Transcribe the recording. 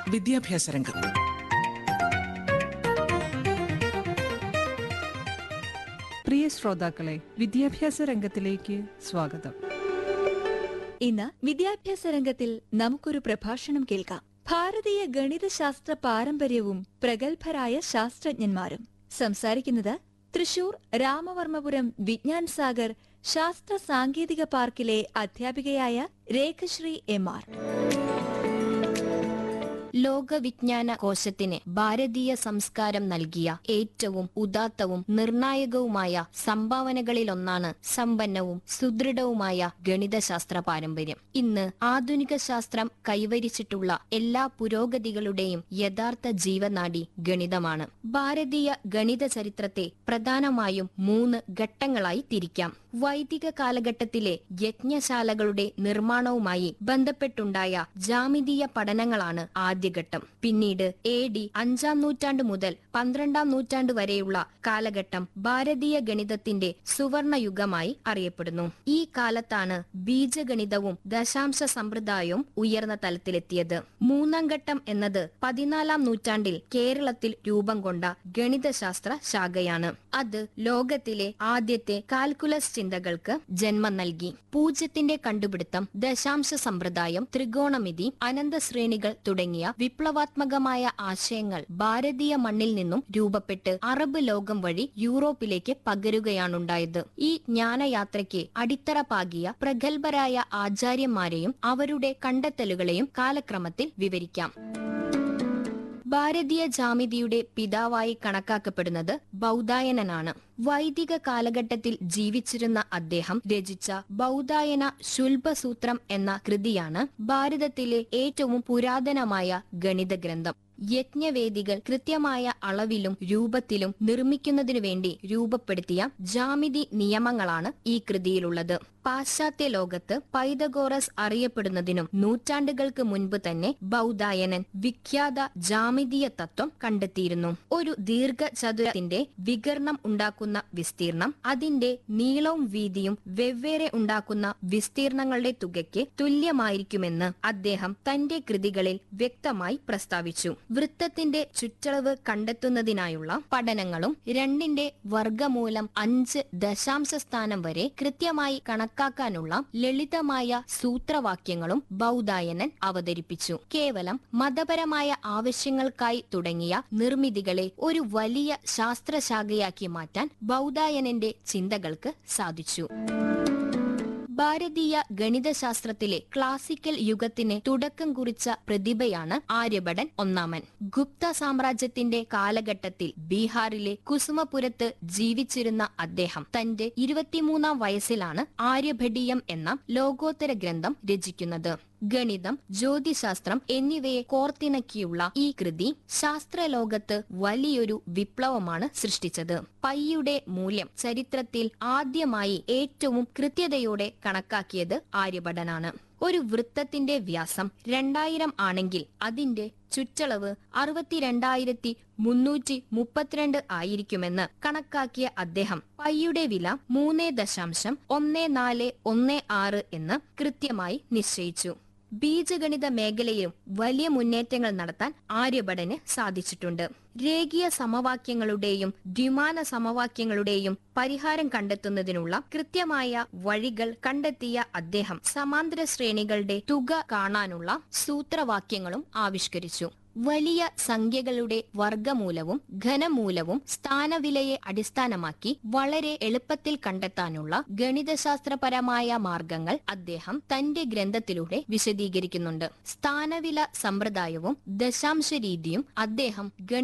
വിദ്യാഭ്യാസ രംഗം പ്രിയ ശ്രോതാക്കളെ വിദ്യാഭ്യാസ രംഗത്തിലേക്ക് സ്വാഗതം ഇന്ന് വിദ്യാഭ്യാസ രംഗത്തിൽ നമുക്കൊരു പ്രഭാഷണം കേൾക്കാം ഭാരതീയ ഗണിതശാസ്ത്ര പാരമ്പര്യവും പ്രഗത്ഭരായ ശാസ്ത്രജ്ഞന്മാരും സംസാരിക്കുന്നത് തൃശൂർ രാമവർമ്മപുരം വിജ്ഞാൻ സാഗർ ശാസ്ത്ര സാങ്കേതിക പാർക്കിലെ അധ്യാപികയായ രേഖശ്രീ എം ആർ ലോകവിജ്ഞാന കോശത്തിന് ഭാരതീയ സംസ്കാരം നൽകിയ ഏറ്റവും ഉദാത്തവും നിർണായകവുമായ സംഭാവനകളിലൊന്നാണ് സമ്പന്നവും സുദൃഢവുമായ ഗണിതശാസ്ത്ര പാരമ്പര്യം ഇന്ന് ആധുനിക ശാസ്ത്രം കൈവരിച്ചിട്ടുള്ള എല്ലാ പുരോഗതികളുടെയും യഥാർത്ഥ ജീവനാഡി ഗണിതമാണ് ഭാരതീയ ഗണിത ചരിത്രത്തെ പ്രധാനമായും മൂന്ന് ഘട്ടങ്ങളായി തിരിക്കാം വൈദിക കാലഘട്ടത്തിലെ യജ്ഞശാലകളുടെ നിർമ്മാണവുമായി ബന്ധപ്പെട്ടുണ്ടായ ജാമിതീയ പഠനങ്ങളാണ് ആദ്യഘട്ടം പിന്നീട് എ ഡി അഞ്ചാം നൂറ്റാണ്ട് മുതൽ പന്ത്രണ്ടാം നൂറ്റാണ്ട് വരെയുള്ള കാലഘട്ടം ഭാരതീയ ഗണിതത്തിന്റെ സുവർണയുഗമായി അറിയപ്പെടുന്നു ഈ കാലത്താണ് ബീജഗണിതവും ദശാംശ സമ്പ്രദായവും ഉയർന്ന തലത്തിലെത്തിയത് മൂന്നാം ഘട്ടം എന്നത് പതിനാലാം നൂറ്റാണ്ടിൽ കേരളത്തിൽ രൂപം കൊണ്ട ഗണിതശാസ്ത്ര ശാഖയാണ് അത് ലോകത്തിലെ ആദ്യത്തെ കാൽക്കുലസ് ചിന്തകൾക്ക് ജന്മം നൽകി പൂജ്യത്തിന്റെ കണ്ടുപിടുത്തം ദശാംശ സമ്പ്രദായം ത്രികോണമിതി അനന്തശ്രേണികൾ തുടങ്ങിയ വിപ്ലവാത്മകമായ ആശയങ്ങൾ ഭാരതീയ മണ്ണിൽ നിന്നും രൂപപ്പെട്ട് അറബ് ലോകം വഴി യൂറോപ്പിലേക്ക് പകരുകയാണുണ്ടായത് ഈ ജ്ഞാനയാത്രയ്ക്ക് അടിത്തറ പാകിയ പ്രഗത്ഭരായ ആചാര്യന്മാരെയും അവരുടെ കണ്ടെത്തലുകളെയും കാലക്രമത്തിൽ വിവരിക്കാം ഭാരതീയ ജാമിതിയുടെ പിതാവായി കണക്കാക്കപ്പെടുന്നത് ബൗദായനനാണ് വൈദിക കാലഘട്ടത്തിൽ ജീവിച്ചിരുന്ന അദ്ദേഹം രചിച്ച ബൗദായന ശുൽഭസൂത്രം എന്ന കൃതിയാണ് ഭാരതത്തിലെ ഏറ്റവും പുരാതനമായ ഗണിത ഗ്രന്ഥം യജ്ഞവേദികൾ കൃത്യമായ അളവിലും രൂപത്തിലും നിർമ്മിക്കുന്നതിനു വേണ്ടി രൂപപ്പെടുത്തിയ ജാമിതി നിയമങ്ങളാണ് ഈ കൃതിയിലുള്ളത് പാശ്ചാത്യ ലോകത്ത് പൈതഗോറസ് അറിയപ്പെടുന്നതിനും നൂറ്റാണ്ടുകൾക്ക് മുൻപ് തന്നെ ബൗദായനൻ വിഖ്യാത ജാമിതീയ തത്വം കണ്ടെത്തിയിരുന്നു ഒരു ദീർഘചതുരത്തിന്റെ വികരണം ഉണ്ടാക്കുന്ന വിസ്തീർണം അതിന്റെ നീളവും വീതിയും വെവ്വേറെ ഉണ്ടാക്കുന്ന വിസ്തീർണങ്ങളുടെ തുകയ്ക്ക് തുല്യമായിരിക്കുമെന്ന് അദ്ദേഹം തന്റെ കൃതികളിൽ വ്യക്തമായി പ്രസ്താവിച്ചു വൃത്തത്തിന്റെ ചുറ്റളവ് കണ്ടെത്തുന്നതിനായുള്ള പഠനങ്ങളും രണ്ടിന്റെ വർഗമൂലം അഞ്ച് ദശാംശ സ്ഥാനം വരെ കൃത്യമായി കണക്കാക്കാനുള്ള ലളിതമായ സൂത്രവാക്യങ്ങളും ബൗദായനൻ അവതരിപ്പിച്ചു കേവലം മതപരമായ ആവശ്യങ്ങൾക്കായി തുടങ്ങിയ നിർമ്മിതികളെ ഒരു വലിയ ശാസ്ത്രശാഖയാക്കി മാറ്റാൻ ബൗദായനന്റെ ചിന്തകൾക്ക് സാധിച്ചു ഭാരതീയ ഗണിതശാസ്ത്രത്തിലെ ക്ലാസിക്കൽ യുഗത്തിന് തുടക്കം കുറിച്ച പ്രതിഭയാണ് ആര്യഭടൻ ഒന്നാമൻ ഗുപ്ത സാമ്രാജ്യത്തിന്റെ കാലഘട്ടത്തിൽ ബീഹാറിലെ കുസുമപുരത്ത് ജീവിച്ചിരുന്ന അദ്ദേഹം തന്റെ ഇരുപത്തിമൂന്നാം വയസ്സിലാണ് ആര്യഭടീയം എന്ന ലോകോത്തര ഗ്രന്ഥം രചിക്കുന്നത് ഗണിതം ജ്യോതിശാസ്ത്രം എന്നിവയെ കോർത്തിണക്കിയുള്ള ഈ കൃതി ശാസ്ത്രലോകത്ത് വലിയൊരു വിപ്ലവമാണ് സൃഷ്ടിച്ചത് പൈയുടെ മൂല്യം ചരിത്രത്തിൽ ആദ്യമായി ഏറ്റവും കൃത്യതയോടെ കണക്കാക്കിയത് ആര്യഭടനാണ് ഒരു വൃത്തത്തിന്റെ വ്യാസം രണ്ടായിരം ആണെങ്കിൽ അതിന്റെ ചുറ്റളവ് അറുപത്തിരണ്ടായിരത്തി മുന്നൂറ്റി മുപ്പത്തിരണ്ട് ആയിരിക്കുമെന്ന് കണക്കാക്കിയ അദ്ദേഹം പൈയുടെ വില മൂന്ന് ദശാംശം ഒന്ന് നാല് ഒന്ന് ആറ് എന്ന് കൃത്യമായി നിശ്ചയിച്ചു ബീജഗണിത മേഖലയിലും വലിയ മുന്നേറ്റങ്ങൾ നടത്താൻ ആര്യഭടന് സാധിച്ചിട്ടുണ്ട് രേഖീയ സമവാക്യങ്ങളുടെയും ദ്വിമാന സമവാക്യങ്ങളുടെയും പരിഹാരം കണ്ടെത്തുന്നതിനുള്ള കൃത്യമായ വഴികൾ കണ്ടെത്തിയ അദ്ദേഹം സമാന്തര ശ്രേണികളുടെ തുക കാണാനുള്ള സൂത്രവാക്യങ്ങളും ആവിഷ്കരിച്ചു വലിയ സംഖ്യകളുടെ വർഗമൂലവും ഘനമൂലവും സ്ഥാനവിലയെ അടിസ്ഥാനമാക്കി വളരെ എളുപ്പത്തിൽ കണ്ടെത്താനുള്ള ഗണിതശാസ്ത്രപരമായ മാർഗങ്ങൾ അദ്ദേഹം തന്റെ ഗ്രന്ഥത്തിലൂടെ വിശദീകരിക്കുന്നുണ്ട് സ്ഥാനവില സമ്പ്രദായവും ദശാംശ രീതിയും അദ്ദേഹം